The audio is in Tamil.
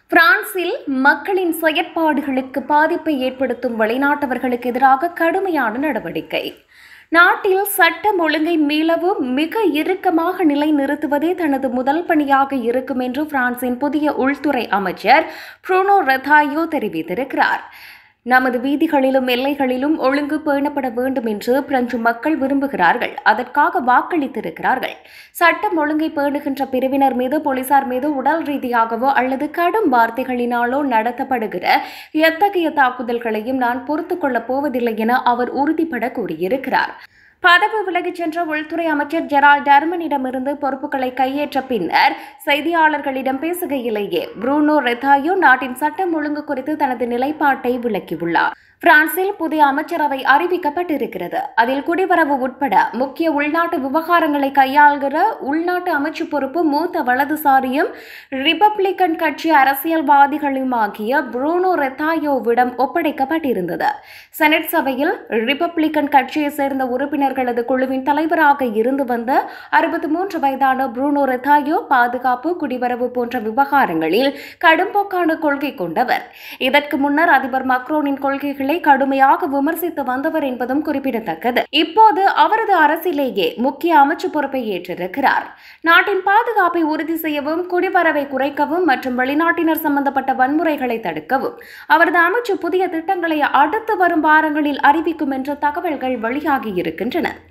பிரான்சில் மக்களின் செயற்பாடுகளுக்கு பாதிப்பை ஏற்படுத்தும் வெளிநாட்டவர்களுக்கு எதிராக கடுமையான நடவடிக்கை நாட்டில் சட்டம் ஒழுங்கை மீளவும் மிக இறுக்கமாக நிலைநிறுத்துவதே தனது முதல் பணியாக இருக்கும் என்று பிரான்சின் புதிய உள்துறை அமைச்சர் ப்ரூனோ ரெதாயோ தெரிவித்திருக்கிறார் நமது வீதிகளிலும் எல்லைகளிலும் ஒழுங்கு பேணப்பட வேண்டும் என்று பிரெஞ்சு மக்கள் விரும்புகிறார்கள் அதற்காக வாக்களித்திருக்கிறார்கள் சட்டம் ஒழுங்கை பேணுகின்ற பிரிவினர் மீது போலீசார் மீது உடல் ரீதியாகவோ அல்லது கடும் வார்த்தைகளினாலோ நடத்தப்படுகிற எத்தகைய தாக்குதல்களையும் நான் பொறுத்துக் கொள்ளப் போவதில்லை என அவர் உறுதிபட கூறியிருக்கிறார் பதவி விலகிச் சென்ற உள்துறை அமைச்சர் ஜெரால் டர்மனிடமிருந்து பொறுப்புகளை கையேற்ற பின்னர் செய்தியாளர்களிடம் பேசுகையிலேயே ப்ரூனோ ரெத்தாயோ நாட்டின் சட்டம் ஒழுங்கு குறித்து தனது நிலைப்பாட்டை விளக்கியுள்ளார் பிரான்சில் புதிய அமைச்சரவை அறிவிக்கப்பட்டிருக்கிறது அதில் குடிவரவு உட்பட முக்கிய உள்நாட்டு விவகாரங்களை கையாள்கிற உள்நாட்டு அமைச்சு பொறுப்பு மூத்த வலதுசாரியும் ரிபப்ளிக்கன் கட்சி அரசியல்வாதிகளுமாகிய ப்ரூனோ ரெத்தாயோவிடம் ஒப்படைக்கப்பட்டிருந்தது செனட் சபையில் ரிபப்ளிக்கன் கட்சியை சேர்ந்த உறுப்பினர்களது குழுவின் தலைவராக இருந்து வந்த அறுபத்தி மூன்று வயதான ப்ரூனோ ரெத்தாயோ பாதுகாப்பு குடிவரவு போன்ற விவகாரங்களில் கடும்போக்கான கொள்கை கொண்டவர் இதற்கு முன்னர் அதிபர் மக்ரோனின் கொள்கைகளை கடுமையாக விமர்சித்து வந்தவர் என்பதும் குறிப்பிடத்தக்கது இப்போது அவரது அரசிலேயே முக்கிய அமைச்சு பொறுப்பை ஏற்றிருக்கிறார் நாட்டின் பாதுகாப்பை உறுதி செய்யவும் குடிவரவை குறைக்கவும் மற்றும் வெளிநாட்டினர் சம்பந்தப்பட்ட வன்முறைகளை தடுக்கவும் அவரது அமைச்சு புதிய திட்டங்களை அடுத்து வரும் வாரங்களில் அறிவிக்கும் என்ற தகவல்கள் வெளியாகி இருக்கின்றன